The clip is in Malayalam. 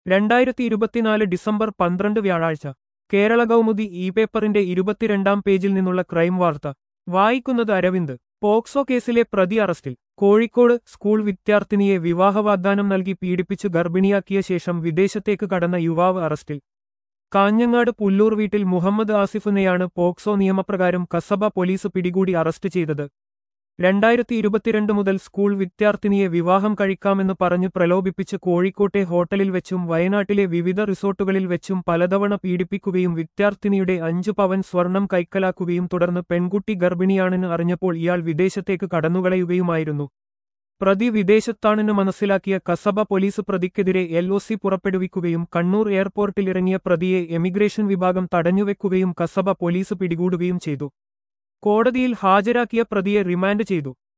രണ്ടായിരത്തി ഇരുപത്തിനാല് ഡിസംബർ പന്ത്രണ്ട് വ്യാഴാഴ്ച കേരള കൗമുദി ഇ പേപ്പറിന്റെ ഇരുപത്തിരണ്ടാം പേജിൽ നിന്നുള്ള ക്രൈം വാർത്ത വായിക്കുന്നത് അരവിന്ദ് പോക്സോ കേസിലെ പ്രതി അറസ്റ്റിൽ കോഴിക്കോട് സ്കൂൾ വിദ്യാർത്ഥിനിയെ വിവാഹ വാഗ്ദാനം നൽകി പീഡിപ്പിച്ചു ഗർഭിണിയാക്കിയ ശേഷം വിദേശത്തേക്ക് കടന്ന യുവാവ് അറസ്റ്റിൽ കാഞ്ഞങ്ങാട് പുല്ലൂർ വീട്ടിൽ മുഹമ്മദ് ആസിഫിനെയാണ് പോക്സോ നിയമപ്രകാരം കസബ പോലീസ് പിടികൂടി അറസ്റ്റ് ചെയ്തത് രണ്ടായിരത്തി ഇരുപത്തിരണ്ട് മുതൽ സ്കൂൾ വിദ്യാർത്ഥിനിയെ വിവാഹം കഴിക്കാമെന്ന് പറഞ്ഞ് പ്രലോഭിപ്പിച്ച് കോഴിക്കോട്ടെ ഹോട്ടലിൽ വെച്ചും വയനാട്ടിലെ വിവിധ റിസോർട്ടുകളിൽ വെച്ചും പലതവണ പീഡിപ്പിക്കുകയും വിദ്യാർത്ഥിനിയുടെ അഞ്ചു പവൻ സ്വർണം കൈക്കലാക്കുകയും തുടർന്ന് പെൺകുട്ടി ഗർഭിണിയാണെന്ന് അറിഞ്ഞപ്പോൾ ഇയാൾ വിദേശത്തേക്ക് കടന്നുകളയുകയുമായിരുന്നു പ്രതി വിദേശത്താണെന്ന് മനസ്സിലാക്കിയ കസബ പോലീസ് പ്രതിക്കെതിരെ എൽ ഒ സി പുറപ്പെടുവിക്കുകയും കണ്ണൂർ എയർപോർട്ടിലിറങ്ങിയ പ്രതിയെ എമിഗ്രേഷൻ വിഭാഗം തടഞ്ഞുവെക്കുകയും കസബ പോലീസ് പിടികൂടുകയും ചെയ്തു കോടതിയിൽ ഹാജരാക്കിയ പ്രതിയെ റിമാൻഡ് ചെയ്തു